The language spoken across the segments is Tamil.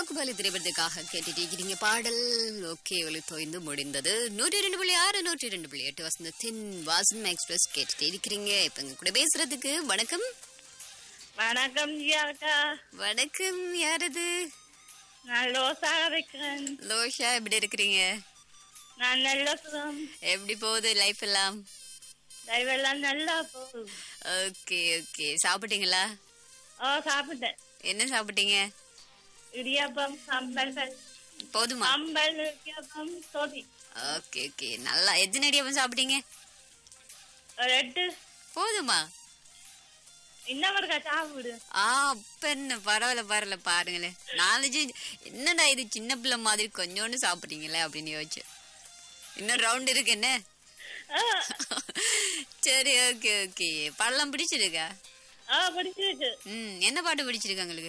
பாகுபலி திரைப்படத்துக்காக கேட்டுட்டு இருக்கிறீங்க பாடல் ஓகே ஒளி தோய்ந்து முடிந்தது நூற்றி ரெண்டு புள்ளி ஆறு நூற்றி ரெண்டு புள்ளி எட்டு வசந்தத்தின் வாசன் எக்ஸ்பிரஸ் கேட்டுட்டு இருக்கிறீங்க இப்ப எங்க கூட பேசுறதுக்கு வணக்கம் வணக்கம் ஜியாக்கா வணக்கம் யாரது நான் லோசாக இருக்கிறேன் லோஷா எப்படி இருக்கிறீங்க நான் நல்ல சுகம் எப்படி போகுது லைஃப் எல்லாம் தயவெல்லாம் நல்லா போகுது ஓகே ஓகே சாப்பிட்டீங்களா ஓ சாப்பிட்டேன் என்ன சாப்பிட்டீங்க இடியாப்பம் கம்பல் போதுமா கம்பல் இடியாப்பம் சோதி ஓகே ஓகே நல்லா எத்தனை அடியாப்பம் சாப்பிட்டீங்க ஒரு எட்டு போதுமா இன்னும் ஒருக்கா சாப்பிடு ஆ அப்ப என்ன பரவாயில்ல பரவாயில்ல பாருங்களேன் நாலஞ்சு என்னடா இது சின்ன பிள்ளை மாதிரி கொஞ்சோண்டு சாப்பிட்றீங்களே அப்படின்னு யோசிச்சு இன்னும் ரவுண்ட் இருக்கு என்ன ஆ, சரி ஓகே ஓகே படம்லாம் பிடிச்சிருக்கா ஆ பிடிச்சிருக்கு ம் என்ன பாட்டு பிடிச்சிருக்கு உங்களுக்கு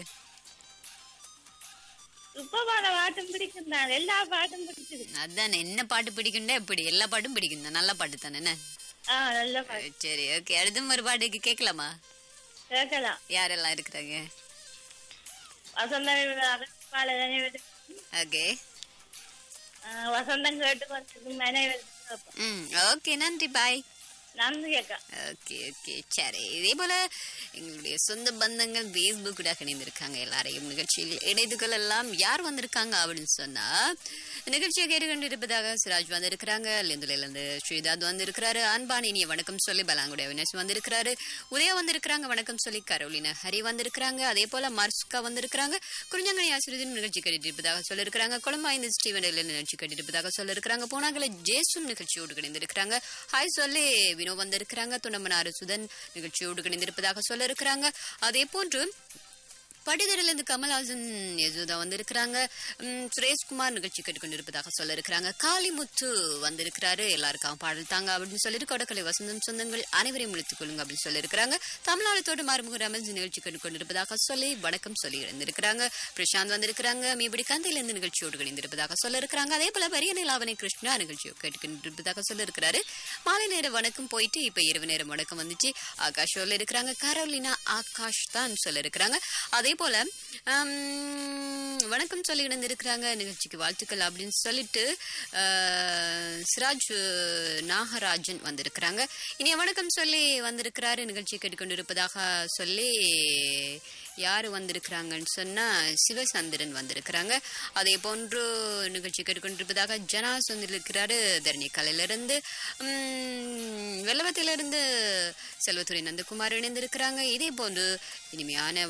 இப்ப பாட பாட்டும் பிடிக்கும் தான் எல்லா பாட்டும் பிடிச்சிருக்கு அதானே என்ன பாட்டு பிடிக்குண்டா எப்படி எல்லா பாட்டும் பிடிக்கும் தான் நல்ல பாட்டு தானே என்ன ஆ நல்ல பாட்டு சரி ஓகே அடுத்த ஒரு பாட்டுக்கு கேட்கலாமா கேட்கலாம் யாரெல்லாம் இருக்கிறாங்க வசந்தம் பாடலனை ஓகே வசந்தம் கேட்டு கொஞ்சம் மனைவி ம் ஓகே நன்றி பாய் நன்றி அக்கா ஓகே ஓகே சரி இதே போல எங்களுடைய சொந்த பந்தங்கள் பேஸ்புக் கூட இணைந்திருக்காங்க எல்லாரையும் நிகழ்ச்சியில் இணைந்து கொள்ளலாம் யார் வந்திருக்காங்க அப்படின்னு சொன்னா நிகழ்ச்சியை கேட்டுக்கொண்டு இருப்பதாக சிராஜ் வந்திருக்கிறாங்க லிந்துலேருந்து ஸ்ரீதாத் வந்திருக்கிறாரு அன்பான் இனிய வணக்கம் சொல்லி பலாங்குடைய அவினாஷ் வந்திருக்கிறாரு உதயா வந்திருக்கிறாங்க வணக்கம் சொல்லி கரோலினா ஹரி வந்திருக்கிறாங்க அதே போல மர்ஸ்கா வந்திருக்கிறாங்க குறிஞ்சங்கனி ஆசிரியர் நிகழ்ச்சி கேட்டுட்டு இருப்பதாக சொல்லியிருக்கிறாங்க குளமாய்ந்து ஸ்டீவன் நிகழ்ச்சி கேட்டுட்டு இருப்பதாக சொல்லியிருக்கிறாங்க போனாங்கல ஜேசும் நிகழ்ச்சியோடு கிடைந்திருக்கிறாங்க ஹாய் சொல்லி வினோ வந்திருக்கிறாங்க துண்டமனாறு சுதன் நிகழ்ச்சியோடு கிடைந்திருப்பதாக சொல்லியிருக்கிறாங்க அதே போன்று படிதரிலிருந்து கமல்ஹாசன் யசோதா வந்திருக்கிறாங்க உம், சுரேஷ்குமார் நிகழ்ச்சி கேட்டுக்கொண்டிருப்பதாக சொல்லியிருக்கிறாங்க காளிமுத்து வந்திருக்கிறாரு எல்லாருக்கும் பாடல் தாங்க அப்படின்னு சொல்லிட்டு கொடக்கலை வசந்தம் சொந்தங்கள் அனைவரையும் முடித்துக் கொள்ளுங்க அப்படின்னு சொல்லியிருக்கிறாங்க தமிழ்நாடு தோட்ட மாறுமுக ரமேஷ் நிகழ்ச்சி கேட்டுக்கொண்டிருப்பதாக சொல்லி வணக்கம் சொல்லி இருந்திருக்கிறாங்க பிரசாந்த் வந்திருக்கிறாங்க மீபடி கந்தையிலிருந்து நிகழ்ச்சியோடு இணைந்திருப்பதாக சொல்லியிருக்கிறாங்க அதே போல பெரிய நிலாவணி கிருஷ்ணா நிகழ்ச்சியை கேட்டுக்கொண்டிருப்பதாக சொல்லியிருக்கிறாரு மாலை நேர வணக்கம் போயிட்டு இப்ப இரவு நேரம் வணக்கம் வந்துச்சு ஆகாஷ் சொல்ல இருக்கிறாங்க கரோலினா ஆகாஷ் தான் சொல்ல இருக்கிறாங்க அதே போல ஆம், வணக்கம் சொல்லி இணைந்திருக்கிறாங்க நிகழ்ச்சிக்கு வாழ்த்துக்கள் அப்படின்னு சொல்லிட்டு ஆ, சிராஜ் நாகராஜன் வந்திருக்கிறாங்க இனிய வணக்கம் சொல்லி வந்திருக்கிறாரு நிகழ்ச்சி கேட்டுக்கொண்டிருப்பதாக சொல்லி யார் வந்திருக்கிறாங்கன்னு சொன்னா சிவசந்திரன் வந்திருக்கிறாங்க அதே போன்று நிகழ்ச்சி கேட்டுக்கொண்டிருப்பதாக ஜனாஸ் வந்திருக்கிறாரு தரணி கலையிலிருந்து உம், வெள்ளவத்திலிருந்து செல்வத்துறை நந்தகுமார் இணைந்திருக்கிறாங்க இதே போன்று இனிமையான